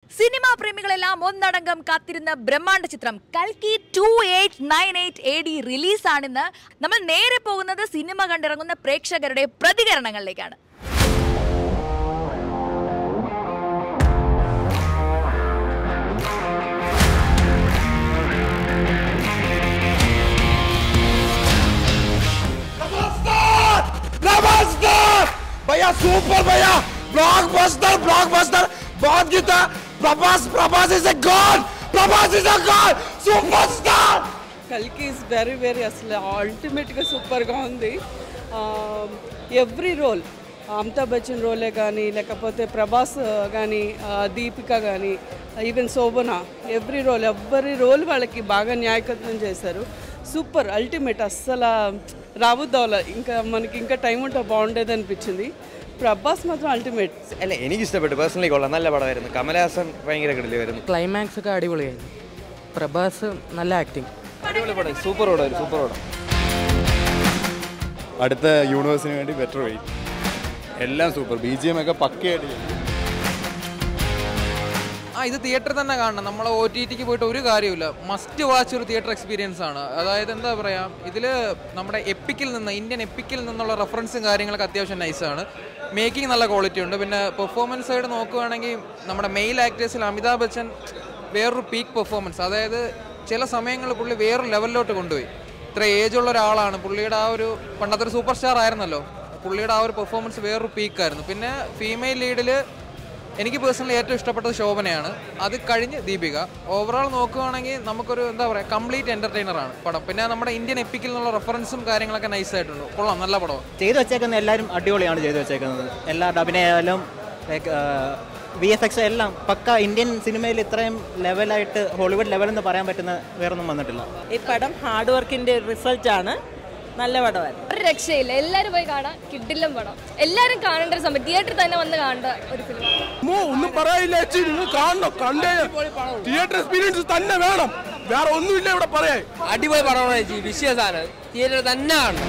Cinema പ്രേമികളെല്ലാം ഒന്നടങ്കം കാത്തിരുന്ന ബ്രഹ്മാണ്ഡ ചിത്രം കൽക്കി two eight nine eight A D റിലീസാണിന്ന് നമ്മൾ നേരെ പോകുന്നത് സിനിമ കണ്ടിറങ്ങുന്ന പ്രേക്ഷകരുടെ പ്രതികരണങ്ങളിലേക്കാണ് नमस्कार नमस्कार भैया सुपर भैया ब्लॉकबस्टर ब्लॉकबस्टर बहुत Geeta Prabhas Prabhas is a god Prabhas is a god superstar కల్కి ఇస్ వెరీ వెరీ అసలు అల్టిమేట్గా సూపర్గా ఉంది ఎవ్రీ రోల్ అమితాబ్ బచ్చన్ రోలే కానీ లేకపోతే ప్రభాస్ కానీ దీపిక కానీ even Shobhana every role every role వాళ్ళకి బాగా న్యాయకత్వం చేశారు సూపర్ అల్టిమేట్ అస్సలు రాబుద్దవల ఇంకా మనకి ఇంకా టైం ఉంటే బాగుండేది అనిపించింది ప్రభాస్ మాత్రం అల్టిమేట్ അല്ല എനിക്ക് ഇഷ്ടപ്പെട്ടു പേഴ്സണലി കൊള്ളാം നല്ല പടമായിരുന്നു കമലഹാസൻ ഭയങ്കര കിടലായിരുന്നു ക്ലൈമാക്സ് ഒക്കെ അടിപൊളിയായിരുന്നു പ്രഭാസ് നല്ല ആക്ടിങ് അടിപൊളി പടം സൂപ്പർ പടം സൂപ്പർ പടം അടുത്ത യൂണിവേഴ്സിന് വേണ്ടി ബെറ്റർ വെയിറ്റ് എല്ലാം സൂപ്പർ ബി ജി എം ഒക്കെ പക്കയായിട്ട് ചെയ്തു. ആ ഇത് തിയേറ്ററിൽ തന്നെ കാണണം നമ്മൾ ഒ ടി ടിക്ക് പോയിട്ട് ഒരു കാര്യമില്ല മസ്റ്റ് വാച്ച് ഒരു തിയേറ്റർ എക്സ്പീരിയൻസ് ആണ് അതായത് എന്താ പറയുക ഇതിൽ നമ്മുടെ എപ്പിക്കിൽ നിന്ന് ഇന്ത്യൻ എപ്പിക്കിൽ നിന്നുള്ള റെഫറൻസും കാര്യങ്ങളൊക്കെ അത്യാവശ്യം നൈസാണ് മേക്കിംഗ് നല്ല ക്വാളിറ്റി ഉണ്ട് പിന്നെ പെർഫോമൻസ് സൈഡ് നോക്കുകയാണെങ്കിൽ നമ്മുടെ മെയിൽ ആക്ടേഴ്സിൽ അമിതാഭ് ബച്ചൻ വേറൊരു പീക്ക് പെർഫോമൻസ് അതായത് ചില സമയങ്ങളിൽ പുള്ളി വേറൊരു ലെവലിലോട്ട് കൊണ്ടുപോയി ഇത്ര ഏജ് ഉള്ള ഒരാളാണ് പുള്ളിയുടെ ആ ഒരു പണ്ടത്തെ ഒരു സൂപ്പർ സ്റ്റാർ ആയിരുന്നല്ലോ പുള്ളിയുടെ ആ ഒരു പെർഫോമൻസ് വേറൊരു പീക്കായിരുന്നു പിന്നെ ഫീമെയിൽ ലീഡിൽ എനിക്ക് പേഴ്സണലി ഏറ്റവും ഇഷ്ടപ്പെട്ടത് ശോഭനയാണ് അത് കഴിഞ്ഞ് ദീപിക ഓവറോൾ നോക്കുകയാണെങ്കിൽ നമുക്കൊരു എന്താ പറയുക കംപ്ലീറ്റ് എന്റർടൈനർ ആണ് പടം പിന്നെ നമ്മുടെ ഇന്ത്യൻ എപ്പിക്കിൽ നിന്നുള്ള റെഫറൻസും കാര്യങ്ങളൊക്കെ നൈസ് ആയിട്ടുണ്ട് കൊള്ളാം നല്ല പടം ചെയ്തു വെച്ചേക്കുന്ന എല്ലാവരും അടിപൊളിയാണ് ചെയ്തു വെച്ചേക്കുന്നത് എല്ലാവരുടെ അഭിനയമായാലും വി എഫ് എക്സ് എല്ലാം പക്ക ഇന്ത്യൻ സിനിമയിൽ ഇത്രയും ലെവലായിട്ട് ഹോളിവുഡ് ലെവൽ എന്ന് പറയാൻ പറ്റുന്ന വേറൊന്നും വന്നിട്ടില്ല ഈ പടം ഹാർഡ് വർക്കിന്റെ റിസൾട്ട് ആണ് നല്ല പടമായിരുന്നു ഒരു രക്ഷയില്ല എല്ലാരും പോയി കാണാം കിഡിലും പടം എല്ലാരും കാണേണ്ട ഒരു സമയം തിയേറ്ററിൽ തന്നെ വന്ന് കാണേണ്ട ഒരു ഫിലിം ഒന്നും പറയില്ല ചേച്ചി നിങ്ങൾ കാണണം കണ്ടേ തിയേറ്റർ എക്സ്പീരിയൻസ് തന്നെ വേണം വേറെ ഒന്നുമില്ല ഇവിടെ പറയാൻ അടിപൊളി പടമാണ് ചേച്ചി വിഷയസാണ് തിയേറ്ററിൽ തന്നെ കാണണം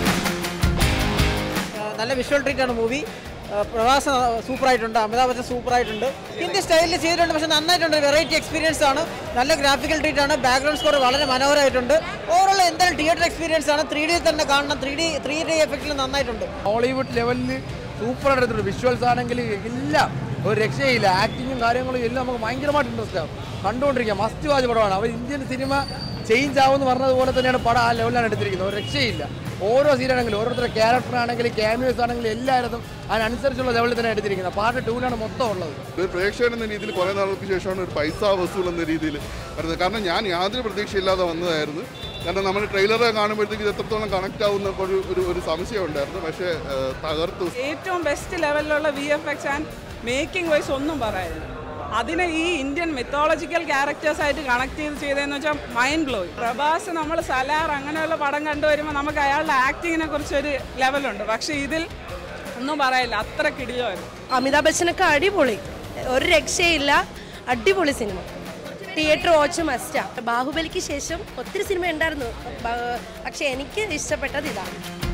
നല്ല വിഷ്വൽ ട്രീറ്റ് ആണ് മൂവി പ്രവാസ സൂപ്പർ ആയിട്ടുണ്ട് അമിതാഭ് ബച്ചൻ സൂപ്പർ ആയിട്ടുണ്ട് ഹിന്ദി സ്റ്റൈലിൽ ചെയ്തിട്ടുണ്ട് പക്ഷെ നന്നായിട്ടുണ്ട് വെറൈറ്റി എക്സ്പീരിയൻസ് ആണ് നല്ല ഗ്രാഫിക്കൽ ട്രീറ്റ് ആണ് ബാക്ക്ഗ്രൗണ്ട് സ്കോർ വളരെ മനോഹരമായിട്ടുണ്ട് ഓവറോൾ എന്തായാലും തിയേറ്റർ എക്സ്പീരിയൻസ് ആണ് ത്രീ ഡി തന്നെ കാണണം ത്രീ ഡി ത്രീ ഡി എഫക്റ്റിൽ നന്നായിട്ടുണ്ട് ഹോളിവുഡ് ലെവലിൽ സൂപ്പർ എടുത്തിട്ടുണ്ട് വിഷ്വൽസ് ആണെങ്കിൽ എല്ലാം ഒരു രക്ഷയില്ല ആക്ടിങ്ങും കാര്യങ്ങളും എല്ലാം നമുക്ക് ഭയങ്കരമായിട്ട് ഇൻട്രസ്റ്റ് ആവും കണ്ടുകൊണ്ടിരിക്കുക മസ്റ്റ് വാച്ച് പടമാണ് അവർ ഇന്ത്യൻ സിനിമ ചേഞ്ച് ആവുമെന്ന് പറഞ്ഞതുപോലെ തന്നെയാണ് പടം ആ ലെവലിലാണ് എടുത്തിരിക്കുന്നത് ഒരു രക്ഷയില്ല ഓരോ സീനാണെങ്കിലും ഓരോരുത്തരുടെ ക്യാരക്ടർ ആണെങ്കിലും ക്യാമിയോസ് ആണെങ്കിലും എല്ലായിടത്തും അതിനനുസരിച്ചുള്ള ലെവലിൽ തന്നെ എടുത്തിരിക്കുന്നത് പാർട്ട് ടൂവിലാണ് മൊത്തം ഉള്ളത് ഒരു പ്രേക്ഷകൻ എന്ന രീതിയിൽ കുറേ നാൾക്ക് ശേഷമാണ് ഒരു പൈസ വസൂൽ എന്ന രീതിയിൽ വരുന്നത് കാരണം ഞാൻ യാതൊരു പ്രതീക്ഷയില്ലാതെ വന്നതായിരുന്നു കാരണം നമ്മൾ ട്രെയിലർ കാണുമ്പോഴത്തേക്ക് ഇത് എത്രത്തോളം കണക്ട് ആവുന്ന ഒരു ഒരു ഒരു സംശയം ഉണ്ടായിരുന്നു പക്ഷേ ഏഹ്, തകർത്തു ഏറ്റവും ബെസ്റ്റ് ലെവലിലുള്ള V F X and making wise ഒന്നും പറയാനില്ല അതിനെ ഈ ഇന്ത്യൻ മിത്തോളജിക്കൽ ക്യാരക്ടേഴ്സ് ആയിട്ട് കണക്ട് ചെയ്ത് ചെയ്തതെന്ന് വെച്ചാൽ മൈൻഡ് ബ്ലോയിങ് പ്രഭാസ് നമ്മൾ സലാർ അങ്ങനെയുള്ള പടം കണ്ടുവരുമ്പോൾ നമുക്ക് അയാളുടെ ആക്ടിങ്ങിനെ കുറിച്ച് ഒരു ലെവലുണ്ട് പക്ഷേ ഇതിൽ ഒന്നും പറയില്ല അത്ര കിടിലമായിരുന്നു അമിതാഭ് ബച്ചനൊക്കെ അടിപൊളി ഒരു രക്ഷയില്ല അടിപൊളി സിനിമ തിയേറ്റർ വാച്ച് മസ്റ്റാ ബാഹുബലിക്ക് ശേഷം ഒത്തിരി സിനിമ ഉണ്ടായിരുന്നു ബ- പക്ഷെ എനിക്ക് ഇഷ്ടപ്പെട്ടത് ഇതാണ്